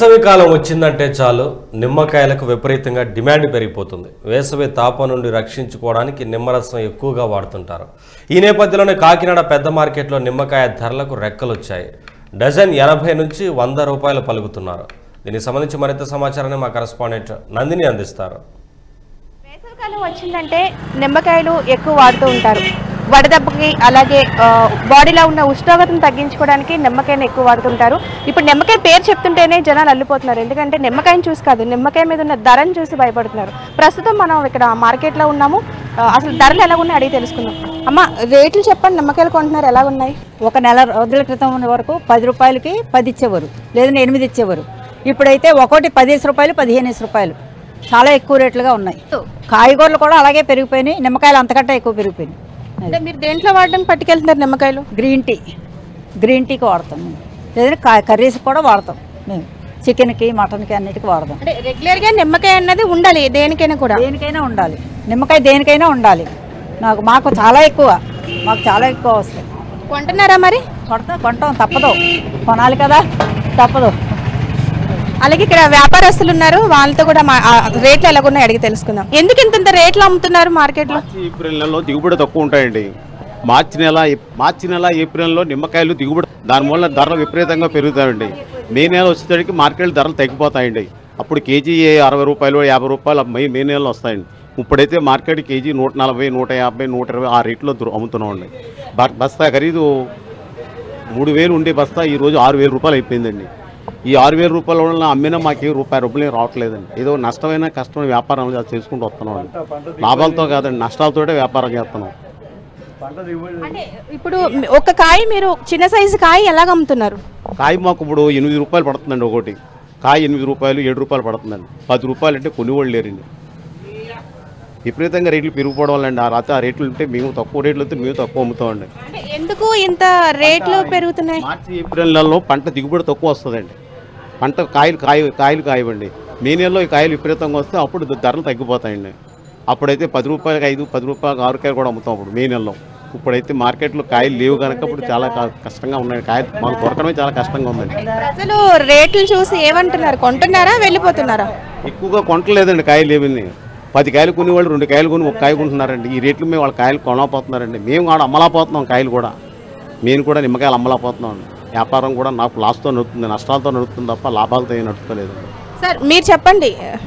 వేసవి కాలం వచ్చిందంటే చాలు నిమ్మకాయలకు విపరీతంగా డిమాండ్ పెరిగిపోతుంది వేసవి తాపం నుండి రక్షించుకోవడానికి నిమ్మరసం ఎక్కువగా వాడుతుంటారు ఈ నేపథ్యంలోనే కాకినాడ పెద్ద మార్కెట్లో నిమ్మకాయ ధరలకు రెక్కలు వచ్చాయి డజన్ ఎనభై నుంచి వంద రూపాయలు పలుకుతున్నారు దీనికి సంబంధించి మరింత సమాచారాన్ని మా కరెస్పాండెంట్ నందిని అందిస్తారు వేసవికాలం వచ్చిందంటే నిమ్మకాయలు ఎక్కువ వాడుతూ ఉంటారు వడదెబ్బకి అలాగే ఆ, బాడీలో ఉన్న ఉష్ణోగ్రతను తగ్గించుకోవడానికి నిమ్మకాయని ఎక్కువ వాడుతుంటారు ఇప్పుడు నిమ్మకాయ పేరు చెప్తుంటేనే జనాలు అల్లిపోతున్నారు ఎందుకంటే నిమ్మకాయని చూసి కాదు నిమ్మకాయ మీద ఉన్న ధరను చూసి భయపడుతున్నారు ప్రస్తుతం మనం ఇక్కడ మార్కెట్లో ఉన్నాము ఆ, అసలు ధరలు ఎలా ఉన్నాయి అడిగి తెలుసుకుందాం అమ్మ రేట్లు చెప్పండి నిమ్మకాయలు కొంటున్నారు ఎలా ఉన్నాయి ఒక నెల రోజుల క్రితం ఉన్న వరకు పది రూపాయలకి పది ఇచ్చేవారు లేదంటే ఎనిమిది ఇచ్చేవారు ఇప్పుడైతే ఒకటి పదిహేను రూపాయలు పదిహేను రూపాయలు చాలా ఎక్కువ రేట్లుగా ఉన్నాయి కాయగూరలు కూడా అలాగే పెరిగిపోయినాయి నిమ్మకాయలు అంతకంటే ఎక్కువ పెరిగిపోయినాయి అంటే మీరు దేంట్లో వాడడానికి పట్టుకెళ్తున్నారు నిమ్మకాయలు గ్రీన్ టీ గ్రీన్ టీకి వాడతాం మేము లేదంటే కా- కర్రీస్కి కూడా వాడతాం మేము చికెన్కి మటన్కి అన్నిటికీ వాడతాం అంటే రెగ్యులర్గా నిమ్మకాయ అన్నది ఉండాలి దేనికైనా కూడా దేనికైనా ఉండాలి నిమ్మకాయ దేనికైనా ఉండాలి నాకు మాకు చాలా ఎక్కువ మాకు చాలా ఎక్కువ వస్తాయి కొంటున్నారా మరి కొడతా కొంటాం తప్పదు కొనాలి కదా తప్పదు అలాగే ఇక్కడ వ్యాపారస్తులు ఉన్నారు వాళ్ళతో కూడా మా- ఆ రేట్లు ఎలాగున్నాయి అడిగి తెలుసుకుందాం ఎందుకు ఇంత ఇంత రేట్లు అమ్ముతున్నారు మార్కెట్లో మార్చి ఏప్రిల్ నెలలో దిగుబడి తక్కువ ఉంటాయండి మార్చి నెల మార్చి నెల ఏప్రిల్ నెలలో నిమ్మకాయలు దిగుబడి దాని వల్ల ధరలు విపరీతంగా పెరుగుతాయండి మే నెల వచ్చేసరికి మార్కెట్ ధరలు తగ్గిపోతాయండి అప్పుడు కేజీ అరవై రూపాయలు యాభై రూపాయలు మే మే నెలలో వస్తాయండి ఇప్పుడైతే మార్కెట్ కేజీ నూట నలభై నూట యాభై నూట ఇరవై ఆ రేట్లో దొరు- అమ్ముతున్నామండి బ- బస్తా ఖరీదు మూడు వేలు ఉండే బస్తా ఈరోజు ఆరు వేల రూపాయలు అయిపోయిందండి ఈ ఆరు వేల రూపాయల వల్ల అమ్మినా మాకు రూపాయి రూపాయలు రావట్లేదండి ఏదో నష్టమైన కష్టమైన వ్యాపారం చేసుకుంటూ వస్తున్నాం అండి లాభాలతో కాదండి నష్టాలతోటే వ్యాపారం చేస్తున్నాం అంటే ఇప్పుడు ఒక కాయ మీరు చిన్న సైజు కాయ ఎలాగ అమ్ముతున్నారు కాయ మాకు ఇప్పుడు ఎనిమిది రూపాయలు పడుతుందండి ఒకటి కాయ ఎనిమిది రూపాయలు ఏడు రూపాయలు పడుతుందండి పది రూపాయలు అంటే కొనుగోళ్ళు లేరండి విపరీతంగా రేట్లు పెరిగిపోవడం వల్ల అండి ఆ రాత్రి ఆ రేట్లు ఉంటే మేము తక్కువ రేట్లు అయితే మేము తక్కువ అమ్ముతామండి అంటే ఎందుకు ఇంత రేట్లు పెరుగుతున్నాయి మార్చి ఏప్రిల్ నెలలో పంట దిగుబడి తక్కువ వస్తుందండి పంట కాయలు కాయ కాయలు కాయవండి మే నెలలో ఈ కాయలు విపరీతంగా వస్తే అప్పుడు ధరలు తగ్గిపోతాయండి అప్పుడైతే పది రూపాయలకి ఐదు పది రూపాయలకి ఆరు కాయలు కూడా అమ్ముతాం అప్పుడు మే నెలలో ఇప్పుడైతే మార్కెట్లో కాయలు లేవు కనుక ఇప్పుడు చాలా క- కష్టంగా ఉన్నాయి కాయలు మాకు దొరకడమే చాలా కష్టంగా ఉందండి ప్రజలు రేట్లు చూసి ఏమంటున్నారు కొంటున్నారా వెళ్ళిపోతున్నారా ఎక్కువగా కొంటలేదండి కాయలు ఏమని పది కాయలు కొనేవాళ్ళు రెండు కాయలు కొని ఒక కాయ కొంటున్నారండి ఈ రేట్లు మేము వాళ్ళ కాయలు కొనలేకపోతున్నారండి మేము కూడా అమ్మలేకపోతున్నాం కాయలు కూడా మేము కూడా నిమ్మకాయలు అమ్మలేకపోతున్నాం వ్యాపారం కూడా నాకు లాస్తో నడుస్తుంది నష్టాలతో నడుస్తుంది తప్ప లాభాలతో ఏం నడుపుతలేదు సార్ మీరు చెప్పండి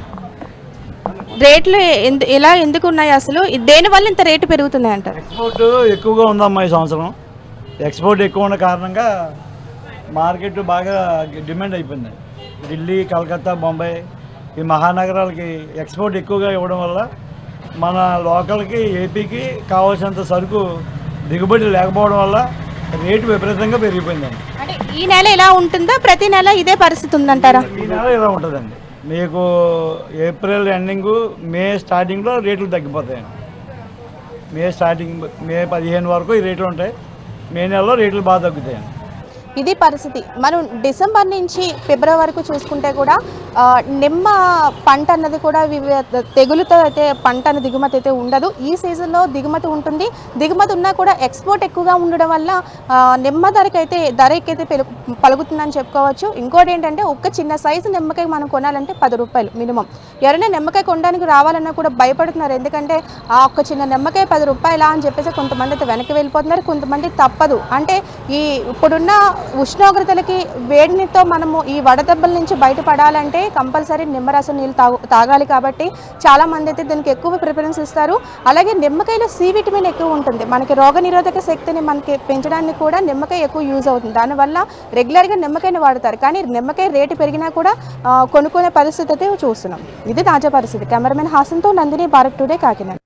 రేట్లు ఎందు ఎలా ఎందుకు ఉన్నాయి అసలు దేని వల్ల ఇంత రేటు పెరుగుతున్నాయి అంటారు ఎక్స్పోర్ట్ ఎక్కువగా ఉందమ్మా ఈ సంవత్సరం ఎక్స్పోర్ట్ ఎక్కువ ఉన్న కారణంగా మార్కెట్ బాగా డిమాండ్ అయిపోయింది ఢిల్లీ కలకత్తా బొంబాయి ఈ మహానగరాలకి ఎక్స్పోర్ట్ ఎక్కువగా ఇవ్వడం వల్ల మన లోకల్కి ఏపీకి కావాల్సినంత సరుకు దిగుబడి లేకపోవడం వల్ల రేటు విపరీతంగా పెరిగిపోయిందండి అంటే ఈ నెల ఎలా ఉంటుందా ప్రతి నెల ఇదే పరిస్థితి ఉందంటారా ఈ నెల ఇలా ఉంటుందండి మీకు ఏప్రిల్ ఎండింగ్ మే స్టార్టింగ్లో రేట్లు తగ్గిపోతాయండి మే స్టార్టింగ్ మే పదిహేను వరకు ఈ రేట్లు ఉంటాయి మే నెలలో రేట్లు బాగా తగ్గుతాయండి ఇది పరిస్థితి మనం డిసెంబర్ నుంచి ఫిబ్రవరి వరకు చూసుకుంటే కూడా ఆ, నిమ్మ పంట అన్నది కూడా వివిధ తెగులుతో అయితే పంట అనే దిగుమతి అయితే ఉండదు ఈ సీజన్లో దిగుమతి ఉంటుంది దిగుమతి ఉన్నా కూడా ఎక్స్పోర్ట్ ఎక్కువగా ఉండడం వల్ల ఆ, నిమ్మ ధరకి అయితే ధర అయితే పెరుగు పలుకుతుందని చెప్పుకోవచ్చు ఇంకోటి ఏంటంటే ఒక్క చిన్న సైజు నిమ్మకాయ మనం కొనాలంటే పది రూపాయలు మినిమం ఎవరైనా నిమ్మకాయ కొనడానికి రావాలన్నా కూడా భయపడుతున్నారు ఎందుకంటే ఆ ఒక్క చిన్న నిమ్మకాయ పది రూపాయలా అని చెప్పేసి కొంతమంది అయితే వెనక్కి వెళ్ళిపోతున్నారు కొంతమంది తప్పదు అంటే ఈ ఇప్పుడున్న ఉష్ణోగ్రతలకి వేడినితో మనము ఈ వడదెబ్బల నుంచి బయటపడాలంటే కంపల్సరీ నిమ్మరసం నీళ్ళు తాగు తాగాలి కాబట్టి చాలా మంది అయితే దీనికి ఎక్కువ ప్రిఫరెన్స్ ఇస్తారు అలాగే నిమ్మకాయలో సి విటమిన్ ఎక్కువ ఉంటుంది మనకి రోగనిరోధక శక్తిని మనకి పెంచడానికి కూడా నిమ్మకాయ ఎక్కువ యూజ్ అవుతుంది దానివల్ల రెగ్యులర్గా నిమ్మకాయని వాడతారు కానీ నిమ్మకాయ రేటు పెరిగినా కూడా ఆ, కొనుక్కునే పరిస్థితి అయితే చూస్తున్నాం ఇది తాజా పరిస్థితి కెమెరామెన్ హాసన్తో నందిని భారత్ టుడే కాకినాడ